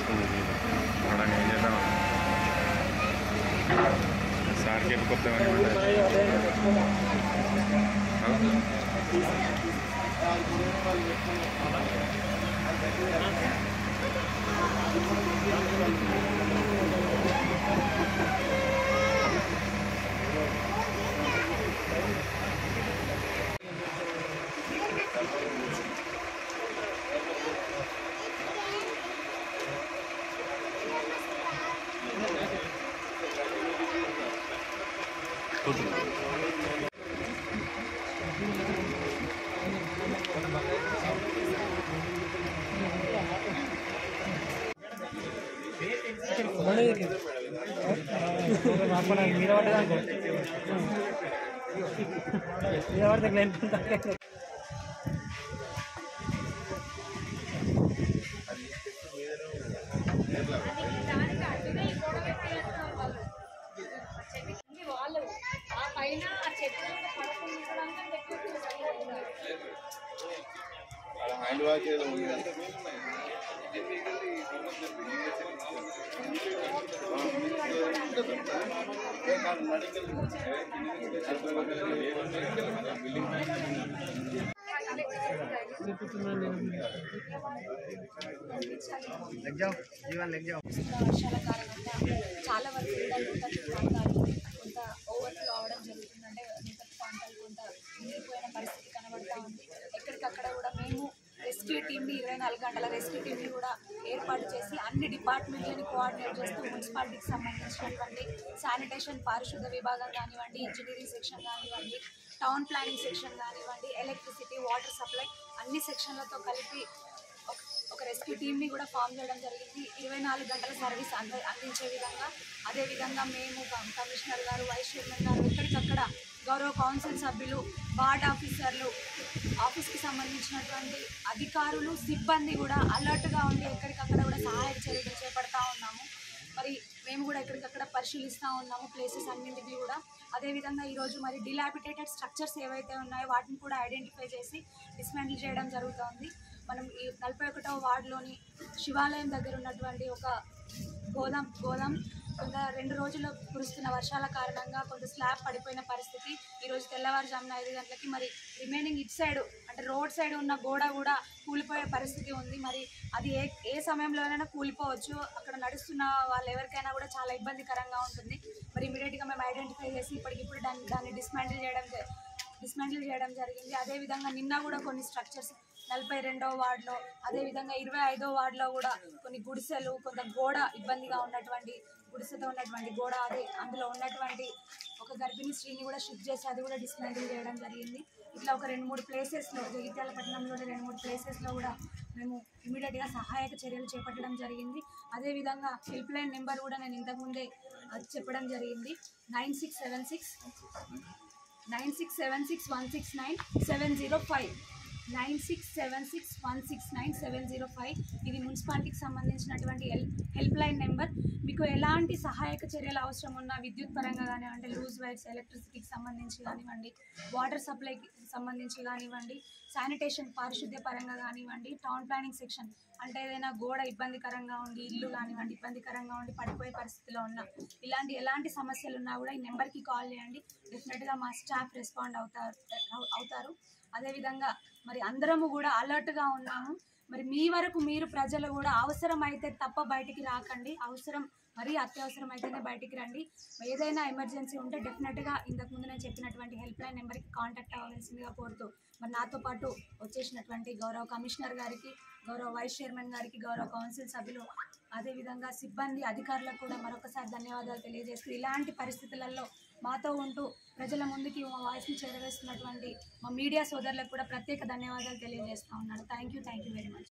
చూడండి ఏం చేద్దాం సార్ చెప్పుకొద్దామని ఇది వాళ్ళు ఆ పైన ఆ చెట్టు మీద పడుకుని ఉండడానికి ఎక్కువ సరిగా ఉన్నారు. హ్యాండ్ వాష్ ఏదో ఉంది వర్షాల కారణంగా చాలా వరకు కూడా లోతట్టు ప్రాంతాలు కొంత ఓవర్ఫ్లో అవడం జరుగుతుంది అంటే లోతట్టు ప్రాంతాలు కొంత మునిగిపోయిన పరిస్థితి కనబడతా ఉంది ఎక్కడికక్కడ కూడా మేము రెస్క్యూ టీమ్ని ఇరవై నాలుగు గంటల రెస్క్యూ టీమ్ని కూడా ఏర్పాటు చేసి అన్ని డిపార్ట్మెంట్లని కోఆర్డినేట్ చేస్తూ మున్సిపాలిటీకి సంబంధించినటువంటి శానిటేషన్ పారిశుద్ధ విభాగం కానివ్వండి ఇంజనీరింగ్ సెక్షన్ కానివ్వండి టౌన్ ప్లానింగ్ సెక్షన్ కానివ్వండి ఎలక్ట్రిసిటీ వాటర్ సప్లై అన్ని సెక్షన్లతో కలిపి ఒక- ఒక రెస్క్యూ టీమ్ని కూడా ఫామ్ చేయడం జరిగింది ఇరవై నాలుగు గంటల సర్వీస్ అంద అందించే విధంగా అదేవిధంగా మేము కమ్- కమిషనర్ గారు వైస్ చైర్మన్ గారు ఎక్కడికక్కడ గౌరవ కౌన్సిల్ సభ్యులు వార్డ్ ఆఫీసర్లు ఆఫీస్కి సంబంధించినటువంటి అధికారులు సిబ్బంది కూడా అలర్ట్గా ఉండి ఎక్కడికక్కడ కూడా సహాయక చర్యలు చేపడతా ఉన్నాము మరి మేము కూడా ఎక్కడికక్కడ పరిశీలిస్తూ ఉన్నాము ప్లేసెస్ అన్నింటినీ కూడా అదేవిధంగా ఈరోజు మరి డిలాబిటేటెడ్ స్ట్రక్చర్స్ ఏవైతే ఉన్నాయో వాటిని కూడా ఐడెంటిఫై చేసి డిస్మాంటిల్ చేయడం జరుగుతోంది మనం ఈ నలభై ఒకటవ వార్డులోని శివాలయం దగ్గర ఉన్నటువంటి ఒక గోదాం గోదాం కొంత రెండు రోజులు కురుస్తున్న వర్షాల కారణంగా కొంత స్లాబ్ పడిపోయిన పరిస్థితి ఈరోజు తెల్లవారుజామున ఐదు గంటలకి మరి రిమైనింగ్ ఇట్ సైడ్ అంటే రోడ్ సైడ్ ఉన్న గోడ కూడా కూలిపోయే పరిస్థితి ఉంది మరి అది ఏ ఏ సమయంలోనైనా కూలిపోవచ్చు అక్కడ నడుస్తున్న వాళ్ళు ఎవరికైనా కూడా చాలా ఇబ్బందికరంగా ఉంటుంది మరి ఇమీడియట్గా మేము ఐడెంటిఫై చేసి ఇప్పటికిప్పుడు దాన్ని దాన్ని డిస్మాంటిల్ చేయడం జ- డిస్మాంటిల్ చేయడం జరిగింది అదేవిధంగా నిన్న కూడా కొన్ని స్ట్రక్చర్స్ నలభై రెండవ వార్డులో అదేవిధంగా ఇరవై ఐదో వార్డులో కూడా కొన్ని గుడిసెలు కొంత గోడ ఇబ్బందిగా ఉన్నటువంటి గుడిసెతో ఉన్నటువంటి గోడ అదే అందులో ఉన్నటువంటి ఒక గర్భిణీ స్త్రీని కూడా షిఫ్ట్ చేసి అది కూడా డిస్మాంటిల్ చేయడం జరిగింది ఇట్లా ఒక రెండు మూడు ప్లేసెస్లో జగిత్యాల పట్టణంలోని రెండు మూడు ప్లేసెస్లో కూడా మేము ఇమీడియట్గా సహాయక చర్యలు చేపట్టడం జరిగింది అదేవిధంగా హెల్ప్ లైన్ నెంబర్ కూడా నేను ఇంతకుముందే అది చెప్పడం జరిగింది nine six seven six nine six seven six one six nine seven zero five nine six seven six one six nine seven zero five ఇది మున్సిపాలిటీకి సంబంధించినటువంటి హెల్ హెల్ప్ లైన్ నెంబర్ మీకు ఎలాంటి సహాయక చర్యలు అవసరం ఉన్నా విద్యుత్ పరంగా కానివ్వండి లూజ్ వైర్స్ ఎలక్ట్రిసిటీకి సంబంధించి కానివ్వండి వాటర్ సప్లైకి సంబంధించి కానివ్వండి శానిటేషన్ పారిశుద్ధ్య పరంగా కానివ్వండి టౌన్ ప్లానింగ్ సెక్షన్ అంటే ఏదైనా గోడ ఇబ్బందికరంగా ఉండి ఇల్లు కానివ్వండి ఇబ్బందికరంగా ఉండి పడిపోయే పరిస్థితిలో ఉన్న ఇలాంటి ఎలాంటి సమస్యలు ఉన్నా కూడా ఈ నెంబర్కి కాల్ చేయండి డెఫినెట్గా మా స్టాఫ్ రెస్పాండ్ అవుతారు అవు- అవుతారు అదేవిధంగా మరి అందరము కూడా అలర్ట్గా ఉన్నాము మరి మీ వరకు మీరు ప్రజలు కూడా అవసరం అయితే తప్ప బయటికి రాకండి అవసరం మరీ అత్యవసరం అయితేనే బయటికి రండి ఏదైనా ఎమర్జెన్సీ ఉంటే డెఫినెట్గా ఇంతకు ముందు నేను చెప్పినటువంటి హెల్ప్ లైన్ నెంబర్కి కాంటాక్ట్ అవ్వాల్సిందిగా కోరుతూ మరి నాతో పాటు వచ్చేసినటువంటి గౌరవ కమిషనర్ గారికి గౌరవ వైస్ చైర్మన్ గారికి గౌరవ కౌన్సిల్ సభ్యులు అదేవిధంగా సిబ్బంది అధికారులకు కూడా మరొకసారి ధన్యవాదాలు తెలియజేస్తూ ఇలాంటి పరిస్థితులలో మాతో ఉంటూ ప్రజల ముందుకి మా వాయిస్ని చేరవేస్తున్నటువంటి మా మీడియా సోదరులకు కూడా ప్రత్యేక ధన్యవాదాలు తెలియజేస్తా ఉన్నాను thank you thank you very much